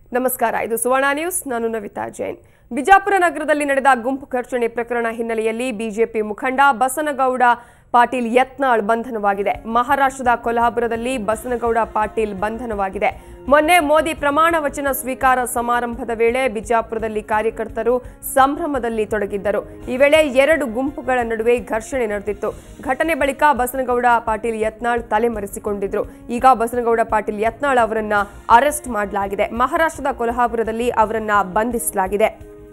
ನಮಸ್ಕಾರ ಇದು ಸುವರ್ಣ ನ್ಯೂಸ್ ನಾನು ನವಿತಾ ಜೈನ್ ಬಿಜಾಪುರ ನಗರದಲ್ಲಿ ನಡೆದ ಗುಂಪು ಘರ್ಷಣೆ ಪ್ರಕರಣ ಹಿನ್ನೆಲೆಯಲ್ಲಿ ಬಿಜೆಪಿ ಮುಖಂಡ ಬಸನಗೌಡ ಪಾಟೀಲ್ ಯತ್ನಾಳ್ ಬಂಧನವಾಗಿದೆ ಮಹಾರಾಷ್ಟ್ರದ ಕೊಲ್ಹಾಪುರದಲ್ಲಿ ಬಸನಗೌಡ ಪಾಟೀಲ್ ಬಂಧನವಾಗಿದೆ ಮೊನ್ನೆ ಮೋದಿ ಪ್ರಮಾಣ ವಚನ ಸ್ವೀಕಾರ ಸಮಾರಂಭದ ವೇಳೆ ಬಿಜಾಪುರದಲ್ಲಿ ಕಾರ್ಯಕರ್ತರು ಸಂಭ್ರಮದಲ್ಲಿ ತೊಡಗಿದ್ದರು ಈ ವೇಳೆ ಎರಡು ಗುಂಪುಗಳ ನಡುವೆ ಘರ್ಷಣೆ ನಡೆದಿತ್ತು ಘಟನೆ ಬಳಿಕ ಬಸನಗೌಡ ಪಾಟೀಲ್ ಯತ್ನಾಳ್ ತಲೆಮರೆಸಿಕೊಂಡಿದ್ರು ಈಗ ಬಸನಗೌಡ ಪಾಟೀಲ್ ಯತ್ನಾಳ್ ಅವರನ್ನ ಅರೆಸ್ಟ್ ಮಾಡಲಾಗಿದೆ ಮಹಾರಾಷ್ಟ್ರದ ಕೊಲ್ಹಾಪುರದಲ್ಲಿ ಅವರನ್ನ ಬಂಧಿಸಲಾಗಿದೆ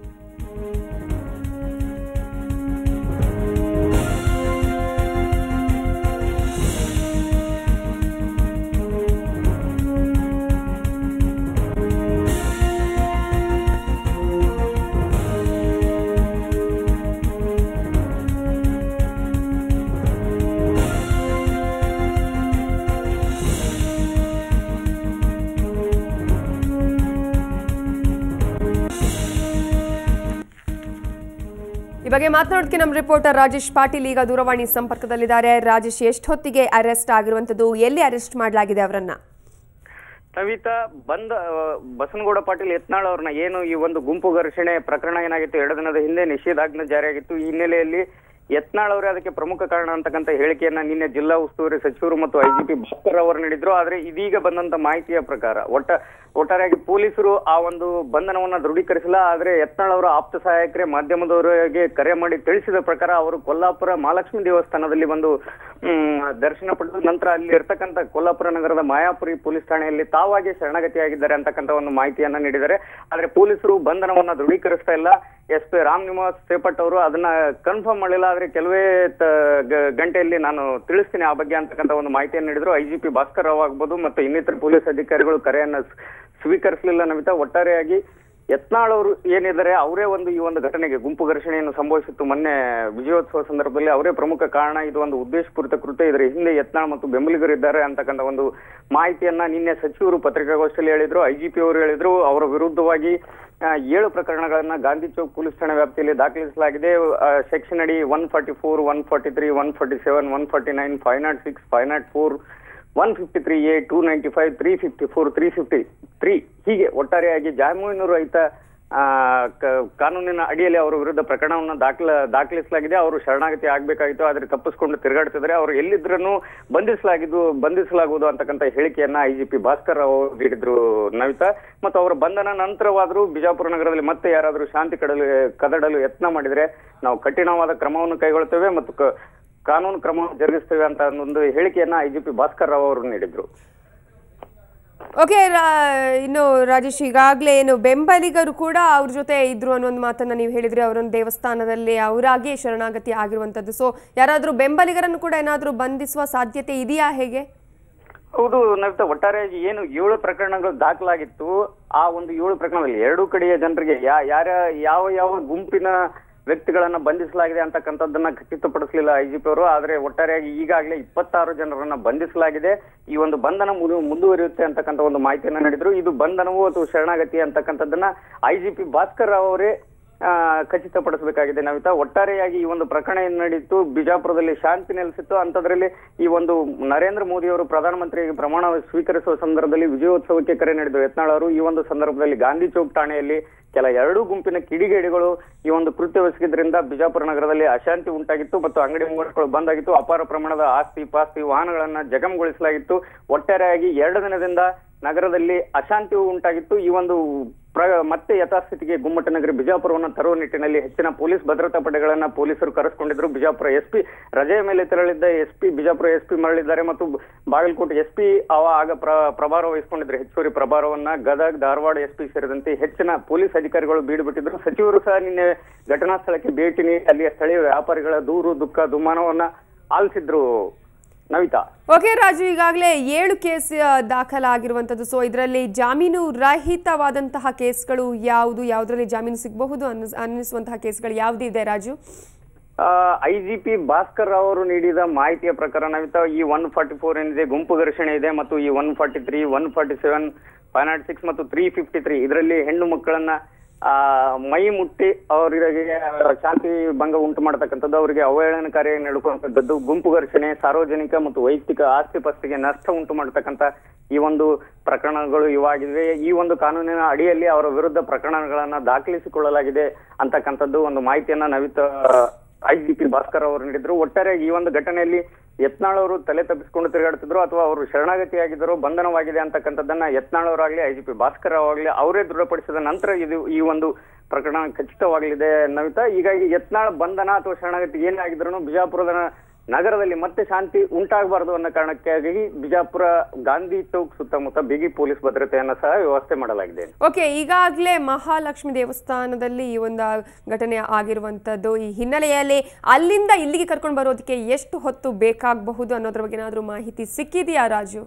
ಈ ಬಗ್ಗೆ ಮಾತನಾಡೋದಕ್ಕೆ ನಮ್ಮ ರಿಪೋರ್ಟರ್ ರಾಜೇಶ್ ಪಾಟೀಲ್ ಈಗ ದೂರವಾಣಿ ಸಂಪರ್ಕದಲ್ಲಿದ್ದಾರೆ ರಾಜೇಶ್ ಎಷ್ಟೊತ್ತಿಗೆ ಅರೆಸ್ಟ್ ಆಗಿರುವಂತದ್ದು ಎಲ್ಲಿ ಅರೆಸ್ಟ್ ಮಾಡಲಾಗಿದೆ ಅವರನ್ನ ನವಿತಾ ಬಂದ ಆ, ಬಸನಗೌಡ ಪಾಟೀಲ್ ಯತ್ನಾಳ್ ಅವ್ರನ್ನ ಏನು ಈ ಒಂದು ಗುಂಪು ಘರ್ಷಣೆ ಪ್ರಕರಣ ಏನಾಗಿತ್ತು ಎರಡು ದಿನದ ಹಿಂದೆ ನಿಷೇಧಾಜ್ಞೆ ಜಾರಿಯಾಗಿತ್ತು ಈ ಹಿನ್ನೆಲೆಯಲ್ಲಿ ಯತ್ನಾಳ್ ಅವರೇ ಅದಕ್ಕೆ ಪ್ರಮುಖ ಕಾರಣ ಅಂತಕ್ಕಂಥ ಹೇಳಿಕೆಯನ್ನ ನಿನ್ನೆ ಜಿಲ್ಲಾ ಉಸ್ತುವಾರಿ ಸಚಿವರು ಮತ್ತು ಐಜಿಪಿ ಭಾಸ್ಕರ್ ಅವರು ನೀಡಿದ್ರು ಆದ್ರೆ ಇದೀಗ ಬಂದಂತ ಮಾಹಿತಿಯ ಪ್ರಕಾರ ಒಟ್ಟ ಒಟ್ಟಾರೆಯಾಗಿ ಪೊಲೀಸರು ಆ ಒಂದು ಬಂಧನವನ್ನ ದೃಢೀಕರಿಸಿಲ್ಲ ಆದ್ರೆ ಯತ್ನಾಳ್ ಅವರ ಆಪ್ತ ಸಹಾಯಕರೇ ಮಾಧ್ಯಮದವರಿಗೆ ಕರೆ ಮಾಡಿ ತಿಳಿಸಿದ ಪ್ರಕಾರ ಅವರು ಕೊಲ್ಲಾಪುರ ಮಹಾಲಕ್ಷ್ಮಿ ದೇವಸ್ಥಾನದಲ್ಲಿ ಬಂದು ಹ್ಮ್, ದರ್ಶನ ಪಡೆದು ನಂತರ ಅಲ್ಲಿ ಇರ್ತಕ್ಕಂಥ ಕೊಲ್ಲಾಪುರ ನಗರದ ಮಾಯಾಪುರಿ ಪೊಲೀಸ್ ಠಾಣೆಯಲ್ಲಿ ತಾವಾಗಿ ಶರಣಾಗತಿಯಾಗಿದ್ದಾರೆ ಅಂತಕ್ಕಂಥ ಒಂದು ಮಾಹಿತಿಯನ್ನ ನೀಡಿದ್ದಾರೆ ಆದ್ರೆ ಪೊಲೀಸರು ಬಂಧನವನ್ನ ದೃಢೀಕರಿಸ್ತಾ ಇಲ್ಲ ಎಸ್ ಪಿ ರಾಮ್ ನಿವಾಸ್ ಸೇಪಟ್ ಅವರು ಅದನ್ನ ಕನ್ಫರ್ಮ್ ಮಾಡಿಲ್ಲ ಆದ್ರೆ ಕೆಲವೇ ತ- ಗ- ಗಂಟೆಯಲ್ಲಿ ನಾನು ತಿಳಿಸ್ತೀನಿ ಆ ಬಗ್ಗೆ ಅಂತಕ್ಕಂಥ ಒಂದು ಮಾಹಿತಿಯನ್ನು ನೀಡಿದ್ರು ಐಜಿಪಿ ಭಾಸ್ಕರ್ ರಾವ್ ಆಗ್ಬೋದು ಮತ್ತು ಇನ್ನಿತರ ಪೊಲೀಸ್ ಅಧಿಕಾರಿಗಳು ಕರೆಯನ್ನ ಸ್- ಸ್ವೀಕರಿಸಲಿಲ್ಲ ನಮಿತಾ ಒಟ್ಟಾರೆಯಾಗಿ ಯತ್ನಾಳ್ ಅವರು ಏನಿದ್ದಾರೆ ಅವರೇ ಒಂದು ಈ ಒಂದು ಘಟನೆಗೆ ಗುಂಪು ಘರ್ಷಣೆಯನ್ನು ಸಂಭವಿಸಿತ್ತು ಮೊನ್ನೆ ವಿಜಯೋತ್ಸವ ಸಂದರ್ಭದಲ್ಲಿ ಅವರೇ ಪ್ರಮುಖ ಕಾರಣ ಇದು ಒಂದು ಉದ್ದೇಶಪೂರಿತ ಕೃತ್ಯ ಇದರ ಹಿಂದೆ ಯತ್ನಾಳ್ ಮತ್ತು ಬೆಂಬಲಿಗರಿದ್ದಾರೆ ಅಂತಕ್ಕಂಥ ಒಂದು ಮಾಹಿತಿಯನ್ನ ನಿನ್ನೆ ಸಚಿವರು ಪತ್ರಿಕಾಗೋಷ್ಠಿಯಲ್ಲಿ ಹೇಳಿದ್ರು ಐಜಿಪಿ ಅವರು ಹೇಳಿದ್ರು ಅವರ ವಿರುದ್ಧವಾಗಿ ಆ, ಏಳು ಪ್ರಕರಣಗಳನ್ನ ಗಾಂಧಿ ಚೌಕ್ ಪೊಲೀಸ್ ಠಾಣೆ ವ್ಯಾಪ್ತಿಯಲ್ಲಿ ದಾಖಲಿಸಲಾಗಿದೆ ಸೆಕ್ಷನ್ ಅಡಿ one forty four one forty three one forty seven one forty nine five not six five not four one fifty three A two ninety five three fifty four three fifty three ಹೀಗೆ ಒಟ್ಟಾರೆಯಾಗಿ ಜಾಮೀನು ರಹಿತ ಆ, ಕ- ಕಾನೂನಿನ ಅಡಿಯಲ್ಲಿ ಅವರ ವಿರುದ್ಧ ಪ್ರಕರಣವನ್ನು ದಾಖಲ ದಾಖಲಿಸಲಾಗಿದೆ ಅವರು ಶರಣಾಗತಿ ಆಗ್ಬೇಕಾಗಿತ್ತು ಆದ್ರೆ ತಪ್ಪಿಸ್ಕೊಂಡು ತಿರುಗಾಡ್ತಿದ್ದಾರೆ ಅವರು ಎಲ್ಲಿದ್ರೂ ಬಂಧಿಸಲಾಗಿದ್ದು ಬಂಧಿಸಲಾಗುವುದು ಅಂತಕ್ಕಂಥ ಹೇಳಿಕೆಯನ್ನ ಐಜಿಪಿ ಭಾಸ್ಕರ್ ಅವರು ನೀಡಿದ್ರು ನವಿತಾ ಮತ್ತು ಅವರ ಬಂಧನ ನಂತರವಾದರೂ ಬಿಜಾಪುರ ನಗರದಲ್ಲಿ ಮತ್ತೆ ಯಾರಾದರೂ ಶಾಂತಿ ಕಡಲು ಕದಡಲು ಯತ್ನ ಮಾಡಿದ್ರೆ ನಾವು ಕಠಿಣವಾದ ಕ್ರಮವನ್ನು ಕೈಗೊಳ್ತೇವೆ ಮತ್ತು ಕ- ಕಾನೂನು ಕ್ರಮವನ್ನು ಜರುಗಿಸ್ತೇವೆ ಅಂತ ಒಂದು ಹೇಳಿಕೆಯನ್ನ ಐಜಿಪಿ ಭಾಸ್ಕರ್ ರಾವ್ ಅವರು ನೀಡಿದ್ರು ಓಕೆ ಇನ್ನು ರಾಜೇಶ್ ಈಗಾಗಲೇ ಏನು ಬೆಂಬಲಿಗರು ಕೂಡ ಅವ್ರ ಜೊತೆ ಇದ್ರು ಅನ್ನೋ ಒಂದು ಮಾತನ್ನ ನೀವು ಹೇಳಿದ್ರಿ ಅವರೊಂದು ದೇವಸ್ಥಾನದಲ್ಲಿ ಅವರಾಗಿ ಶರಣಾಗತಿ ಆಗಿರುವಂಥದ್ದು ಸೊ ಯಾರಾದರೂ ಬೆಂಬಲಿಗರನ್ನು ಕೂಡ ಏನಾದರೂ ಬಂಧಿಸುವ ಸಾಧ್ಯತೆ ಇದೆಯಾ ಹೇಗೆ ಹೌದು ನವಿತಾ ಒಟ್ಟಾರೆ ಏನು ಏಳು ಪ್ರಕರಣಗಳು ದಾಖಲಾಗಿತ್ತು ಆ ಒಂದು ಏಳು ಪ್ರಕರಣದಲ್ಲಿ ಎರಡೂ ಕಡೆಯ ಜನರಿಗೆ ಯಾ ಯಾರ ಯಾವ ಯಾವ ಗುಂಪಿನ ವ್ಯಕ್ತಿಗಳನ್ನ ಬಂಧಿಸಲಾಗಿದೆ ಅಂತಕ್ಕಂಥದ್ದನ್ನ ಖಚಿತಪಡಿಸಲಿಲ್ಲ ಐಜಿಪಿ ಅವರು ಆದ್ರೆ ಒಟ್ಟಾರೆಯಾಗಿ ಈಗಾಗಲೇ ಇಪ್ಪತ್ತಾರು ಜನರನ್ನ ಬಂಧಿಸಲಾಗಿದೆ ಈ ಒಂದು ಬಂಧನ ಮುದು- ಮುಂದುವರಿಯುತ್ತೆ ಅಂತಕ್ಕಂಥ ಒಂದು ಮಾಹಿತಿಯನ್ನ ನೀಡಿದ್ರು ಇದು ಬಂಧನವು ಅಥವಾ ಶರಣಾಗತಿ ಅಂತಕ್ಕಂಥದ್ದನ್ನ ಐಜಿಪಿ ಭಾಸ್ಕರ್ ರಾವ್ ಅವರೇ ಆ, ಖಚಿತಪಡಿಸಬೇಕಾಗಿದೆ ನವಿತಾ ಒಟ್ಟಾರೆಯಾಗಿ ಈ ಒಂದು ಪ್ರಕರಣ ಏನ್ ನಡೀತು ಬಿಜಾಪುರದಲ್ಲಿ ಶಾಂತಿ ನೆಲೆಸಿತ್ತು ಅಂತದ್ರಲ್ಲಿ ಈ ಒಂದು ನರೇಂದ್ರ ಮೋದಿ ಅವರು ಪ್ರಧಾನಮಂತ್ರಿ ಪ್ರಮಾಣ ಸ್ವೀಕರಿಸುವ ಸಂದರ್ಭದಲ್ಲಿ ವಿಜಯೋತ್ಸವಕ್ಕೆ ಕರೆ ನೀಡಿದ್ರು ಯತ್ನಾಳ್ ಅವರು ಈ ಒಂದು ಸಂದರ್ಭದಲ್ಲಿ ಗಾಂಧಿ ಚೌಕ್ ಠಾಣೆಯಲ್ಲಿ ಕೆಲ ಎರಡೂ ಗುಂಪಿನ ಕಿಡಿಗೇಡಿಗಳು ಈ ಒಂದು ಕೃತ್ಯವೆಸಗಿದ್ರಿಂದ ಬಿಜಾಪುರ ನಗರದಲ್ಲಿ ಅಶಾಂತಿ ಉಂಟಾಗಿತ್ತು ಮತ್ತು ಅಂಗಡಿ ಮುಂಗಟ್ಟುಗಳು ಬಂದಾಗಿತ್ತು ಅಪಾರ ಪ್ರಮಾಣದ ಆಸ್ತಿ ಪಾಸ್ತಿ ವಾಹನಗಳನ್ನ ಜಖಂಗೊಳಿಸಲಾಗಿತ್ತು ಒಟ್ಟಾರೆಯಾಗಿ ಎರಡು ದಿನದಿಂದ ನಗರದಲ್ಲಿ ಅಶಾಂತಿ ಉಂಟಾಗಿತ್ತು ಈ ಒಂದು ಪ್ರ ಮತ್ತೆ ಯಥಾಸ್ಥಿತಿಗೆ ಗುಮ್ಮಟ ನಗರಿ ಬಿಜಾಪುರವನ್ನು ತರುವ ನಿಟ್ಟಿನಲ್ಲಿ ಹೆಚ್ಚಿನ ಪೊಲೀಸ್ ಭದ್ರತಾ ಪಡೆಗಳನ್ನ ಪೊಲೀಸರು ಕರೆಸ್ಕೊಂಡಿದ್ರು ಬಿಜಾಪುರ ಎಸ್ ಪಿ ರಜೆಯ ಮೇಲೆ ತೆರಳಿದ್ದ S P Bijapur S P ಮರಳಿದ್ದಾರೆ ಮತ್ತು ಬಾಗಲಕೋಟೆ ಎಸ್ ಪಿ ಅವ ಆಗ ಪ್ರ ಪ್ರಭಾರ ವಹಿಸಿಕೊಂಡಿದ್ರು ಹೆಚ್ಚುವರಿ ಪ್ರಭಾರವನ್ನ ಗದಗ್ ಧಾರವಾಡ ಎಸ್ ಪಿ ಸೇರಿದಂತೆ ಹೆಚ್ಚಿನ ಪೊಲೀಸ್ ಅಧಿಕಾರಿಗಳು ಬೀಡು ಬಿಟ್ಟಿದ್ರು ಸಚಿವರು ಸಹ ನಿನ್ನೆ ಘಟನಾ ಸ್ಥಳಕ್ಕೆ ಭೇಟಿ ನೀಡಿ ಅಲ್ಲಿಯ ಸ್ಥಳೀಯ ವ್ಯಾಪಾರಿಗಳ ದೂರು ದುಃಖ ದುಮ್ಮಾನವನ್ನ ಆಲಿಸಿದ್ರು ನವಿತಾ ಓಕೆ ರಾಜು ಈಗಾಗಲೇ ಏಳು ಕೇಸ್ ಆ, ದಾಖಲಾಗಿರುವಂಥದ್ದು ಸೊ ಇದರಲ್ಲಿ ಜಾಮೀನು ರಹಿತವಾದಂತಹ ಕೇಸ್ಗಳು ಯಾವುದು ಯಾವುದರಲ್ಲಿ ಜಾಮೀನು ಸಿಗಬಹುದು ಅನ್ನಿಸ್ ಅನ್ನಿಸುವಂತಹ ಕೇಸ್ಗಳು ಯಾವುದಿದೆ ರಾಜು ಐಜಿಪಿ ಭಾಸ್ಕರ್ ಅವರು ನೀಡಿದ ಮಾಹಿತಿಯ ಪ್ರಕಾರ ನಾವಿತ ಈ ಒನ್ ಫಾರ್ಟಿ ಫೋರ್ ಏನಿದೆ ಗುಂಪು ಘರ್ಷಣೆ ಇದೆ ಮತ್ತು ಈ one forty three one forty seven five not six ಮತ್ತು ತ್ರೀ ಫಿಫ್ಟಿ ತ್ರೀ ಇದರಲ್ಲಿ ಹೆಣ್ಣು ಮಕ್ಕಳನ್ನ ಆ ಮೈ ಮುಟ್ಟಿ ಅವರಿಗೆ ಶಾಂತಿ ಭಂಗ ಉಂಟು ಮಾಡತಕ್ಕಂಥದ್ದು ಅವರಿಗೆ ಅವಹೇಳನಕಾರಿ ನಡ್ಕೊಂಡದ್ದು ಗುಂಪು ಘರ್ಷಣೆ ಸಾರ್ವಜನಿಕ ಮತ್ತು ವೈಯಕ್ತಿಕ ಆಸ್ತಿ ಪಾಸ್ತಿಗೆ ನಷ್ಟ ಉಂಟು ಮಾಡತಕ್ಕಂತ ಈ ಒಂದು ಪ್ರಕರಣಗಳು ಇವಾಗಿವೆ ಈ ಒಂದು ಕಾನೂನಿನ ಅಡಿಯಲ್ಲಿ ಅವರ ವಿರುದ್ಧ ಪ್ರಕರಣಗಳನ್ನ ದಾಖಲಿಸಿಕೊಳ್ಳಲಾಗಿದೆ ಅಂತಕ್ಕಂಥದ್ದು ಒಂದು ಮಾಹಿತಿಯನ್ನ ನವಿತ ಐಜಿಪಿ ಭಾಸ್ಕರ್ ಅವರು ನೀಡಿದ್ರು ಒಟ್ಟಾರೆ ಈ ಒಂದು ಘಟನೆಯಲ್ಲಿ ಯತ್ನಾಳ್ ಅವರು ತಲೆ ತಪ್ಪಿಸಿಕೊಂಡು ತಿರುಗಾಡ್ತಿದ್ರು ಅಥವಾ ಅವರು ಶರಣಾಗತಿಯಾಗಿದ್ದರು ಬಂಧನವಾಗಿದೆ ಅಂತಕ್ಕಂಥದ್ದನ್ನ ಯತ್ನಾಳ್ ಅವರಾಗ್ಲಿ ಐಜಿಪಿ ಭಾಸ್ಕರ್ ಅವರಾಗ್ಲಿ ಅವರೇ ದೃಢಪಡಿಸಿದ ನಂತರ ಇದು ಈ ಒಂದು ಪ್ರಕರಣ ಖಚಿತವಾಗಲಿದೆ ನವಿತಾ ಹೀಗಾಗಿ ಯತ್ನಾಳ್ ಬಂಧನ ಅಥವಾ ಶರಣಾಗತಿ ಏನೇ ಆಗಿದ್ರು ಬಿಜಾಪುರದ ನಗರದಲ್ಲಿ ಮತ್ತೆ ಶಾಂತಿ ಉಂಟಾಗಬಾರದು ಅನ್ನೋ ಕಾರಣಕ್ಕಾಗಿ ಬಿಜಾಪುರ ಗಾಂಧಿ ಚೌಕ್ ಸುತ್ತಮುತ್ತ ಬಿಗಿ ಪೊಲೀಸ್ ಭದ್ರತೆಯನ್ನ ಸಹ ವ್ಯವಸ್ಥೆ ಮಾಡಲಾಗಿದೆ ಓಕೆ ಈಗಾಗಲೇ ಮಹಾಲಕ್ಷ್ಮಿ ದೇವಸ್ಥಾನದಲ್ಲಿ ಈ ಒಂದು ಘಟನೆ ಆಗಿರುವಂಥದ್ದು ಈ ಹಿನ್ನೆಲೆಯಲ್ಲಿ ಅಲ್ಲಿಂದ ಇಲ್ಲಿಗೆ ಕರ್ಕೊಂಡು ಬರೋದಕ್ಕೆ ಎಷ್ಟು ಹೊತ್ತು ಬೇಕಾಗಬಹುದು ಅನ್ನೋದ್ರ ಬಗ್ಗೆ ಏನಾದರೂ ಮಾಹಿತಿ ಸಿಕ್ಕಿದೆಯಾ ರಾಜು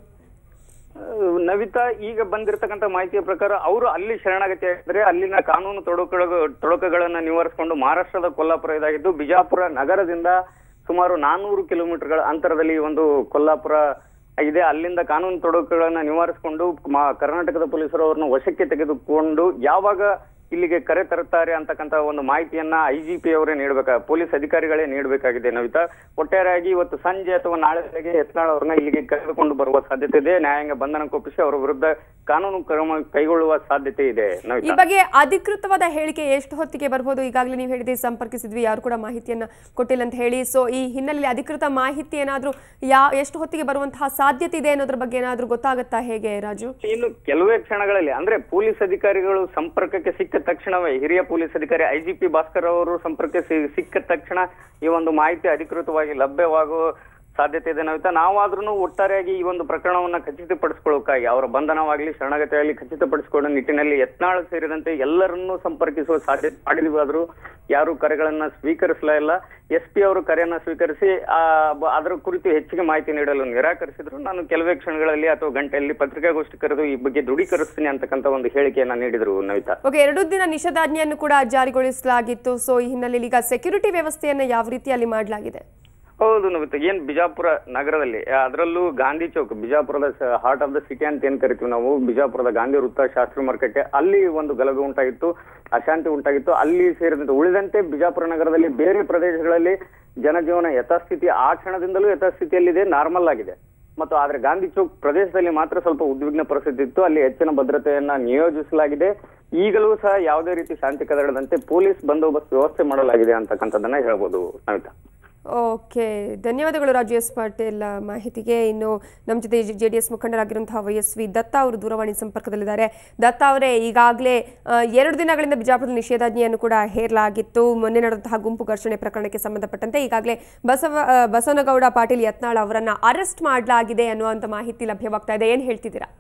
ಅಹ್, ನವಿತಾ ಈಗ ಬಂದಿರತಕ್ಕಂತ ಮಾಹಿತಿಯ ಪ್ರಕಾರ ಅವರು ಅಲ್ಲಿ ಶರಣಾಗತಿ ಆಗಿದ್ರೆ ಅಲ್ಲಿನ ಕಾನೂನು ತೊಡಕುಗಳ ತೊಡಕುಗಳನ್ನ ನಿವಾರಿಸಿಕೊಂಡು ಮಹಾರಾಷ್ಟ್ರದ ಕೊಲ್ಲಾಪುರ ಇದಾಗಿದ್ದು ಬಿಜಾಪುರ ನಗರದಿಂದ ಸುಮಾರು ನಾನೂರು ಕಿಲೋಮೀಟರ್ಗಳ ಅಂತರದಲ್ಲಿ ಈ ಒಂದು ಕೊಲ್ಲಾಪುರ ಇದೆ ಅಲ್ಲಿಂದ ಕಾನೂನು ತೊಡಕುಗಳನ್ನ ನಿವಾರಿಸಿಕೊಂಡು ಮ- ಕರ್ನಾಟಕದ ಪೊಲೀಸರು ಅವ್ರನ್ನ ವಶಕ್ಕೆ ತೆಗೆದುಕೊಂಡು ಯಾವಾಗ ಇಲ್ಲಿಗೆ ಕರೆ ತರುತ್ತಾರೆ ಅಂತಕ್ಕಂತ ಒಂದು ಮಾಹಿತಿಯನ್ನ ಐಜಿಪಿ ಅವರೇ ನೀಡಬೇಕ ಪೊಲೀಸ್ ಅಧಿಕಾರಿಗಳೇ ನೀಡಬೇಕಾಗಿದೆ ನವಿತಾ ಒಟ್ಟಾರೆಯಾಗಿ ಇವತ್ತು ಸಂಜೆ ಅಥವಾ ನಾಳೆ ಬೆಳಗ್ಗೆ ಯತ್ನಾಳ್ ಅವ್ರನ್ನ ಇಲ್ಲಿಗೆ ಕರೆದುಕೊಂಡು ಬರುವ ಸಾಧ್ಯತೆ ಇದೆ ನ್ಯಾಯಾಂಗ ಬಂಧನಕ್ಕೊಪ್ಪಿಸಿ ಅವರ ವಿರುದ್ಧ ಕಾನೂನು ಕ್ರಮ ಕೈಗೊಳ್ಳುವ ಸಾಧ್ಯತೆ ಇದೆ ಈ ನವಿತಾ ಬಗ್ಗೆ ಅಧಿಕೃತವಾದ ಹೇಳಿಕೆ ಎಷ್ಟು ಹೊತ್ತಿಗೆ ಬರ್ಬೋದು ಈಗಾಗಲೇ ನೀವು ಹೇಳಿದ್ರಿ ಸಂಪರ್ಕಿಸಿದ್ವಿ ಯಾರು ಕೂಡ ಮಾಹಿತಿಯನ್ನ ಕೊಟ್ಟಿಲ್ಲ ಅಂತ ಹೇಳಿ ಸೊ ಈ ಹಿನ್ನೆಲೆಯಲ್ಲಿ ಅಧಿಕೃತ ಮಾಹಿತಿ ಏನಾದರೂ ಯಾ ಎಷ್ಟು ಹೊತ್ತಿಗೆ ಬರುವಂತಹ ಸಾಧ್ಯತೆ ಇದೆ ಅನ್ನೋದ್ರ ಬಗ್ಗೆ ಏನಾದರೂ ಗೊತ್ತಾಗುತ್ತಾ ಹೇಗೆ ರಾಜು ಇನ್ನು ಕೆಲವೇ ಕ್ಷಣಗಳಲ್ಲಿ ಅಂದ್ರೆ ಪೊಲೀಸ್ ಅಧಿಕಾರಿಗಳು ಸಂಪರ್ಕಕ್ಕೆ ಸಿಕ್ಕ ತಕ್ಷಣವೇ ಹಿರಿಯ ಪೊಲೀಸ್ ಅಧಿಕಾರಿ ಐಜಿಪಿ ಭಾಸ್ಕರ್ ಅವರು ಸಂಪರ್ಕ ಸಿ- ಸಿಕ್ಕ ತಕ್ಷಣ ಈ ಒಂದು ಮಾಹಿತಿ ಅಧಿಕೃತವಾಗಿ ಲಭ್ಯವಾಗುವ ಸಾಧ್ಯತೆ ಇದೆ ನವಿತಾ ನಾವಾದ್ರೂ ಒಟ್ಟಾರೆಯಾಗಿ ಈ ಒಂದು ಪ್ರಕರಣವನ್ನ ಖಚಿತಪಡಿಸಿಕೊಳ್ಳೋಕ್ಕಾಗಿ ಅವರ ಬಂಧನವಾಗಲಿ ಶರಣಾಗತಿಯಾಗಲಿ ಖಚಿತಪಡಿಸಿಕೊಳ್ಳೋ ನಿಟ್ಟಿನಲ್ಲಿ ಯತ್ನಾಳ್ ಸೇರಿದಂತೆ ಎಲ್ಲರನ್ನೂ ಸಂಪರ್ಕಿಸುವ ಸಾಧ್ಯತೆ ಮಾಡಿದ್ವಾದ್ರೂ ಯಾರು ಕರೆಗಳನ್ನ ಸ್ವೀಕರಿಸಲೇ ಇಲ್ಲ ಎಸ್ ಪಿ ಅವರು ಕರೆಯನ್ನ ಸ್ವೀಕರಿಸಿ ಆ ಬ- ಅದರ ಕುರಿತು ಹೆಚ್ಚಿಗೆ ಮಾಹಿತಿ ನೀಡಲು ನಿರಾಕರಿಸಿದ್ರು ನಾನು ಕೆಲವೇ ಕ್ಷಣಗಳಲ್ಲಿ ಅಥವಾ ಗಂಟೆಯಲ್ಲಿ ಪತ್ರಿಕಾಗೋಷ್ಠಿ ಕರೆದು ಈ ಬಗ್ಗೆ ದೃಢೀಕರಿಸ್ತೀನಿ ಅಂತಕ್ಕಂಥ ಒಂದು ಹೇಳಿಕೆಯನ್ನ ನೀಡಿದ್ರು ನವಿತಾ ಓಕೆ ಎರಡು ದಿನ ನಿಷೇಧಾಜ್ಞೆಯನ್ನು ಕೂಡ ಜಾರಿಗೊಳಿಸಲಾಗಿತ್ತು ಸೊ ಈ ಹಿನ್ನೆಲೆಯಲ್ಲಿ ಈಗ ಸೆಕ್ಯೂರಿಟಿ ವ್ಯವಸ್ಥೆಯನ್ನ ಯಾವ ರೀತಿಯಲ್ಲಿ ಮಾಡಲಾಗಿದೆ ಹೌದು ನವಿತಾ ಏನ್ ಬಿಜಾಪುರ ನಗರದಲ್ಲಿ ಅದರಲ್ಲೂ ಗಾಂಧಿ ಚೌಕ್ ಬಿಜಾಪುರದ ಹಾರ್ಟ್ ಆಫ್ ದ ಸಿಟಿ ಅಂತ ಏನ್ ಕರಿತೀವಿ ನಾವು ಬಿಜಾಪುರದ ಗಾಂಧಿ ವೃತ್ತ ಶಾಸ್ತ್ರಿ ಮಾರ್ಕೆಟ್ ಅಲ್ಲಿ ಒಂದು ಗಲಭೆ ಉಂಟಾಗಿತ್ತು ಅಶಾಂತಿ ಉಂಟಾಗಿತ್ತು ಅಲ್ಲಿ ಸೇರಿದಂತೆ ಉಳಿದಂತೆ ಬಿಜಾಪುರ ನಗರದಲ್ಲಿ ಬೇರೆ ಪ್ರದೇಶಗಳಲ್ಲಿ ಜನಜೀವನ ಯಥಾಸ್ಥಿತಿ ಆ ಕ್ಷಣದಿಂದಲೂ ಯಥಾಸ್ಥಿತಿಯಲ್ಲಿದೆ ನಾರ್ಮಲ್ ಆಗಿದೆ ಮತ್ತು ಆದ್ರೆ ಗಾಂಧಿ ಚೌಕ್ ಪ್ರದೇಶದಲ್ಲಿ ಮಾತ್ರ ಸ್ವಲ್ಪ ಉದ್ವಿಗ್ನ ಪರಿಸ್ಥಿತಿ ಇತ್ತು ಅಲ್ಲಿ ಹೆಚ್ಚಿನ ಭದ್ರತೆಯನ್ನ ನಿಯೋಜಿಸಲಾಗಿದೆ ಈಗಲೂ ಸಹ ಯಾವುದೇ ರೀತಿ ಶಾಂತಿ ಕದಡದಂತೆ ಪೊಲೀಸ್ ಬಂದೋಬಸ್ತ್ ವ್ಯವಸ್ಥೆ ಮಾಡಲಾಗಿದೆ ಅಂತಕ್ಕಂಥದ್ದನ್ನ ಹೇಳ್ಬೋದು ನವಿತಾ ಓಕೆ ಧನ್ಯವಾದಗಳು ರಾಜು ಎಸ್ ಪಾಟೀಲ್ ಆ, ಮಾಹಿತಿಗೆ ಇನ್ನು ನಮ್ಮ ಜೊತೆ ಜೆ ಡಿ ಎಸ್ ಮುಖಂಡರಾಗಿರುವಂತಹ ವೈ ಎಸ್ ವಿ ದತ್ತಾ ಅವರು ದೂರವಾಣಿ ಸಂಪರ್ಕದಲ್ಲಿದ್ದಾರೆ ದತ್ತಾ ಅವರೇ ಈಗಾಗಲೇ ಆ, ಎರಡು ದಿನಗಳಿಂದ ಬಿಜಾಪುರದ ನಿಷೇಧಾಜ್ಞೆಯನ್ನು ಕೂಡ ಹೇರಲಾಗಿತ್ತು ಮೊನ್ನೆ ನಡೆದಂತಹ ಗುಂಪು ಘರ್ಷಣೆ ಪ್ರಕರಣಕ್ಕೆ ಸಂಬಂಧಪಟ್ಟಂತೆ ಈಗಾಗಲೇ ಬಸವ ಆ, ಬಸವನಗೌಡ ಪಾಟೀಲ್ ಯತ್ನಾಳ್ ಅವರನ್ನ ಅರೆಸ್ಟ್ ಮಾಡಲಾಗಿದೆ ಅನ್ನುವಂಥ ಮಾಹಿತಿ ಲಭ್ಯವಾಗ್ತಾ ಇದೆ ಏನು ಹೇಳ್ತಿದ್ದೀರಾ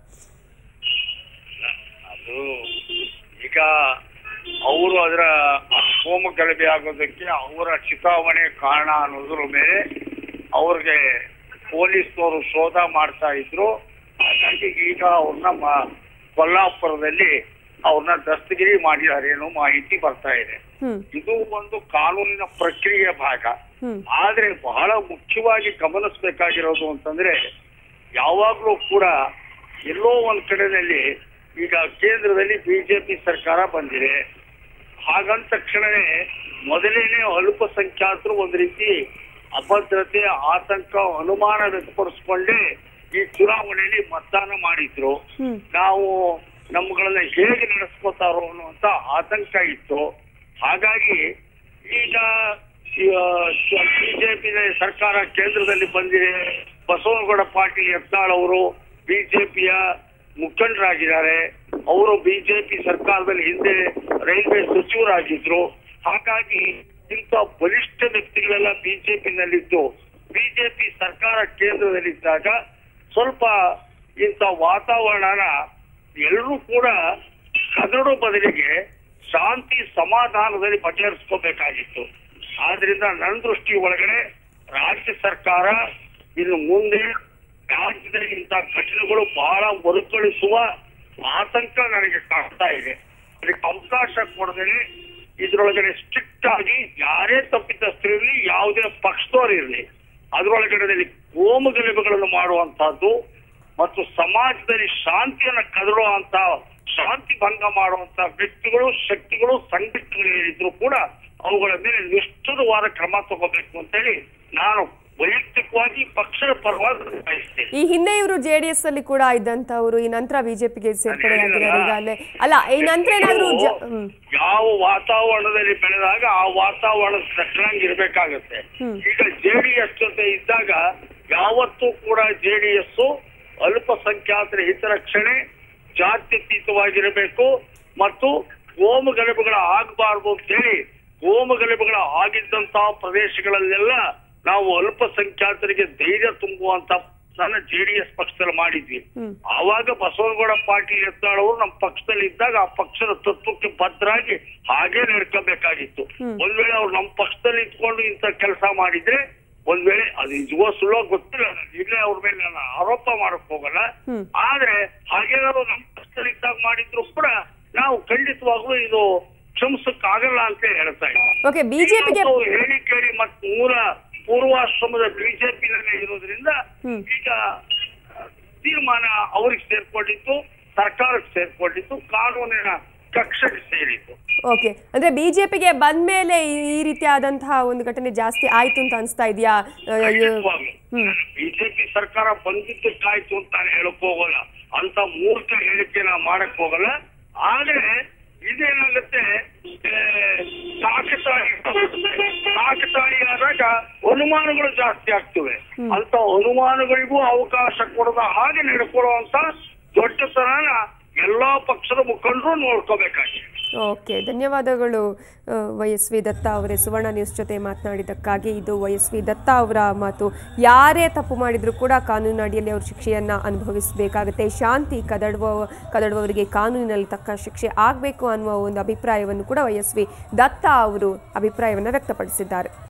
ಅದು ಈಗ ಅವರು ಅದರ ಹೋಮ ಗಲಭೆ ಆಗೋದಕ್ಕೆ ಅವರ ಚಿತಾವಣೆ ಕಾರಣ ಅನ್ನೋದ್ರ ಮೇಲೆ ಅವ್ರಿಗೆ ಪೊಲೀಸ್ನವರು ಶೋಧ ಮಾಡ್ತಾ ಇದ್ರು ಹಾಗಾಗಿ ಈಗ ಅವ್ರನ್ನ ಮ- ಕೊಲ್ಲಾಪುರದಲ್ಲಿ ಅವ್ರನ್ನ ದಸ್ತಗಿರಿ ಮಾಡಿದ್ದಾರೆ ಅನ್ನೋ ಮಾಹಿತಿ ಬರ್ತಾ ಇದೆ ಹ್ಮ್ ಇದು ಒಂದು ಕಾನೂನಿನ ಪ್ರಕ್ರಿಯೆ ಭಾಗ ಹ್ಮ್ ಆದ್ರೆ ಬಹಳ ಮುಖ್ಯವಾಗಿ ಗಮನಿಸಬೇಕಾಗಿರೋದು ಅಂತಂದ್ರೆ ಯಾವಾಗ್ಲೂ ಕೂಡ ಎಲ್ಲೋ ಒಂದ್ ಕಡೆನಲ್ಲಿ ಈಗ ಕೇಂದ್ರದಲ್ಲಿ ಬಿಜೆಪಿ ಸರ್ಕಾರ ಬಂದಿದೆ ಹಾಗಂದ ತಕ್ಷಣವೇ ಮೊದಲೇನೆ ಅಲ್ಪಸಂಖ್ಯಾತರು ಒಂದ್ ರೀತಿ ಅಭದ್ರತೆ ಆತಂಕ ಅನುಮಾನ ವ್ಯಕ್ತಪಡಿಸ್ಕೊಂಡೇ ಈ ಚುನಾವಣೆಯಲ್ಲಿ ಮತದಾನ ಮಾಡಿದ್ರು ಹ್ಮ್ ನಾವು ನಮ್ಗಳನ್ನ ಹೇಗೆ ನಡೆಸ್ಕೋತಾರೋ ಅನ್ನುವಂತ ಆತಂಕ ಇತ್ತು ಹಾಗಾಗಿ ಈಗ ಬಿಜೆಪಿ ಸರ್ಕಾರ ಕೇಂದ್ರದಲ್ಲಿ ಬಂದಿದೆ ಬಸವನಗೌಡ ಪಾಟೀಲ್ ಯತ್ನಾಳ್ ಅವರು ಬಿಜೆಪಿಯ ಮುಖಂಡರಾಗಿದ್ದಾರೆ ಅವರು ಬಿಜೆಪಿ ಸರ್ಕಾರದಲ್ಲಿ ಹಿಂದೆ ರೈಲ್ವೆ ಸಚಿವರಾಗಿದ್ರು ಹಾಗಾಗಿ ಇಂಥ ಬಲಿಷ್ಠ ವ್ಯಕ್ತಿಗಳೆಲ್ಲ ಬಿಜೆಪಿನಲ್ಲಿದ್ದು ಬಿಜೆಪಿ ಸರ್ಕಾರ ಕೇಂದ್ರದಲ್ಲಿದ್ದಾಗ ಸ್ವಲ್ಪ ಇಂಥ ವಾತಾವರಣನ ಎಲ್ಲರೂ ಕೂಡ ಕದಡು ಬದಲಿಗೆ ಶಾಂತಿ ಸಮಾಧಾನದಲ್ಲಿ ಬಗೆಹರಿಸ್ಕೋಬೇಕಾಗಿತ್ತು ಆದ್ರಿಂದ ನನ್ನ ದೃಷ್ಟಿ ಒಳಗಡೆ ರಾಜ್ಯ ಸರ್ಕಾರ ಇನ್ನು ಮುಂದೆ ರಾಜ್ಯದಲ್ಲಿ ಇಂಥ ಘಟನೆಗಳು ಬಹಳ ಮರುಕಳಿಸುವ ಆತಂಕ ನನಗೆ ಕಾಡ್ತಾ ಇದೆ ಅದಕ್ಕೆ ಅವಕಾಶ ಕೊಡದೇನೆ ಇದ್ರೊಳಗಡೆ ಸ್ಟ್ರಿಕ್ಟ್ ಆಗಿ ಯಾರೇ ತಪ್ಪಿತಸ್ಥರಿರಲಿ ಯಾವುದೇ ಪಕ್ಷದವರು ಇರಲಿ ಅದರೊಳಗಡೆ ಹೋಮ ಗಲಭೆಗಳನ್ನು ಮಾಡುವಂತಹದ್ದು ಮತ್ತು ಸಮಾಜದಲ್ಲಿ ಶಾಂತಿಯನ್ನು ಕದಡುವಂತ ಶಾಂತಿ ಭಂಗ ಮಾಡುವಂತ ವ್ಯಕ್ತಿಗಳು ಶಕ್ತಿಗಳು ಸಂಘಟನೆಗಳು ಏನಿದ್ರು ಕೂಡ ಅವುಗಳ ಮೇಲೆ ನಿಷ್ಠುರವಾದ ಕ್ರಮ ತಗೋಬೇಕು ಅಂತೇಳಿ ನಾನು ವೈಯಕ್ತಿಕವಾಗಿ ಪಕ್ಷದ ಪರವಾಗಿ ಬಯಸ್ತೇನೆ ಈ ಹಿಂದೆ ಇವರು ಜೆಡಿಎಸ್ ಅಲ್ಲಿ ಕೂಡ ಇದ್ದಂತವ್ರು ಈ ನಂತರ ಬಿಜೆಪಿಗೆ ಸೇರ್ಪಡೆ ಆಗಿದ್ದಾರೆ ಈಗ ಅಲ್ಲೇ ಅಲ್ಲ ಈ ನಂತರ ಏನಾದ್ರು ಜ- ಹ್ಮ್ ಯಾವ ವಾತಾವರಣದಲ್ಲಿ ಬೆಳೆದಾಗ ಆ ವಾತಾವರಣ ತಕ್ಕಂಗೆ ಇರ್ಬೇಕಾಗತ್ತೆ ಈಗ ಜೆಡಿಎಸ್ ಜೊತೆ ಇದ್ದಾಗ ಯಾವತ್ತೂ ಕೂಡ ಜೆಡಿಎಸ್ ಅಲ್ಪಸಂಖ್ಯಾತರ ಹಿತರಕ್ಷಣೆ ಜಾತ್ಯತೀತವಾಗಿರಬೇಕು ಮತ್ತು ಗೋಮು ಗಲಭೆಗಳ ಆಗಬಾರ್ದು ಅಂತ ಹೇಳಿ ಗೋಮು ಗಲಭೆಗಳ ಆಗಿದ್ದಂತಹ ಪ್ರದೇಶಗಳಲ್ಲೆಲ್ಲ ನಾವು ಅಲ್ಪಸಂಖ್ಯಾತರಿಗೆ ಧೈರ್ಯ ತುಂಬುವಂತ ನನ್ನ ಜೆಡಿಎಸ್ ಪಕ್ಷದಲ್ಲಿ ಮಾಡಿದ್ವಿ ಆವಾಗ ಬಸವನಗೌಡ ಪಾಟೀಲ್ ಯತ್ನಾಳ್ ಅವರು ನಮ್ಮ ಪಕ್ಷದಲ್ಲಿ ಇದ್ದಾಗ ಆ ಪಕ್ಷದ ತತ್ವಕ್ಕೆ ಬದ್ಧರಾಗಿ ಹಾಗೆ ನಡ್ಕೋಬೇಕಾಗಿತ್ತು ಒಂದ್ ವೇಳೆ ಅವ್ರು ನಮ್ಮ ಪಕ್ಷದಲ್ಲಿ ಇಟ್ಕೊಂಡು ಇಂಥ ಕೆಲಸ ಮಾಡಿದ್ರೆ ಒಂದ್ ವೇಳೆ ಅದು ನಿಜವೋ ಸುಳ್ಳೋ ಗೊತ್ತಿಲ್ಲ ನಾನು ಈಗಲೇ ಅವ್ರ ಮೇಲೆ ನಾನು ಆರೋಪ ಮಾಡಕ್ ಹೋಗಲ್ಲ ಆದ್ರೆ ಹಾಗೇನಾದ್ರು ನಮ್ಮ ಪಕ್ಷದಲ್ಲಿ ಇದ್ದಾಗ ಮಾಡಿದ್ರು ಕೂಡ ನಾವು ಖಂಡಿತವಾಗ್ಲೂ ಇದು ಕ್ಷಮಿಸಕ್ಕಾಗಲ್ಲ ಅಂತ ಹೇಳ್ತಾ ಇದ್ದೀನಿ ಓಕೆ ಬಿಜೆಪಿಗೆ ಇವತ್ತು ಹೇಳಿ ಕೇಳಿ ಮತ್ತು ಮೂಲ ಪೂರ್ವಾಶ್ರಮದ ಬಿಜೆಪಿನಲ್ಲೇ ಇರೋದ್ರಿಂದ ಈಗ ತೀರ್ಮಾನ ಅವ್ರಿಗೆ ಸೇರ್ಕೊಂಡಿತ್ತು ಸರ್ಕಾರಕ್ಕೆ ಸೇರ್ಕೊಂಡಿತ್ತು ಕಾನೂನಿನ ಕಕ್ಷೆಗೆ ಸೇರಿತ್ತು ಓಕೆ ಅಂದ್ರೆ ಬಿಜೆಪಿಗೆ ಬಂದ್ಮೇಲೆ ಈ- ಈ ರೀತಿಯಾದಂತಹ ಒಂದು ಘಟನೆ ಜಾಸ್ತಿ ಆಯ್ತು ಅಂತ ಅನ್ಸ್ತಾ ಇದೆಯಾ ಬಿಜೆಪಿ ಸರ್ಕಾರ ಬಂದಿದ್ದಕ್ಕಾಯ್ತು ಅಂತ ನಾನು ಹೇಳಕ್ ಹೋಗಲ್ಲ ಅಂತ ಮೂರ್ಖ ಹೇಳಿಕೆ ನಾ ಮಾಡಕ್ ಹೋಗಲ್ಲ ಆದ್ರೆ ಇದೇನಾಗುತ್ತೆ ಆ, ಕಾಕತಾಳಿ ಕಾಕತಾಳಿ ಆದಾಗ ಅನುಮಾನಗಳು ಜಾಸ್ತಿ ಆಗ್ತವೆ ಅಂತ ಅನುಮಾನಗಳಿಗೂ ಅವಕಾಶ ಕೊಡದ ಹಾಗೆ ನಡ್ಕೊಳ್ಳುವಂತ ದೊಡ್ಡತನನ ಎಲ್ಲಾ ಪಕ್ಷದ ಮುಖಂಡರು ನೋಡ್ಕೋಬೇಕಾಗಿದೆ ಓಕೆ ಧನ್ಯವಾದಗಳು ಆ, ವೈ ಎಸ್ ವಿ ದತ್ತ ಅವರೇ ಸುವರ್ಣ ನ್ಯೂಸ್ ಜೊತೆ ಮಾತನಾಡಿದ್ದಕ್ಕಾಗಿ ಇದು ವೈ ಎಸ್ ವಿ ದತ್ತ ಅವರ ಮಾತು ಯಾರೇ ತಪ್ಪು ಮಾಡಿದರೂ ಕೂಡ ಕಾನೂನಿನ ಅಡಿಯಲ್ಲಿ ಅವರು ಶಿಕ್ಷೆಯನ್ನು ಅನುಭವಿಸಬೇಕಾಗುತ್ತೆ ಶಾಂತಿ ಕದಡುವ ಕದಡುವವರಿಗೆ ಕಾನೂನಿನಲ್ಲಿ ತಕ್ಕ ಶಿಕ್ಷೆ ಆಗಬೇಕು ಅನ್ನುವ ಒಂದು ಅಭಿಪ್ರಾಯವನ್ನು ಕೂಡ ವೈ ಎಸ್ ವಿ ದತ್ತ ಅವರು ಅಭಿಪ್ರಾಯವನ್ನು ವ್ಯಕ್ತಪಡಿಸಿದ್ದಾರೆ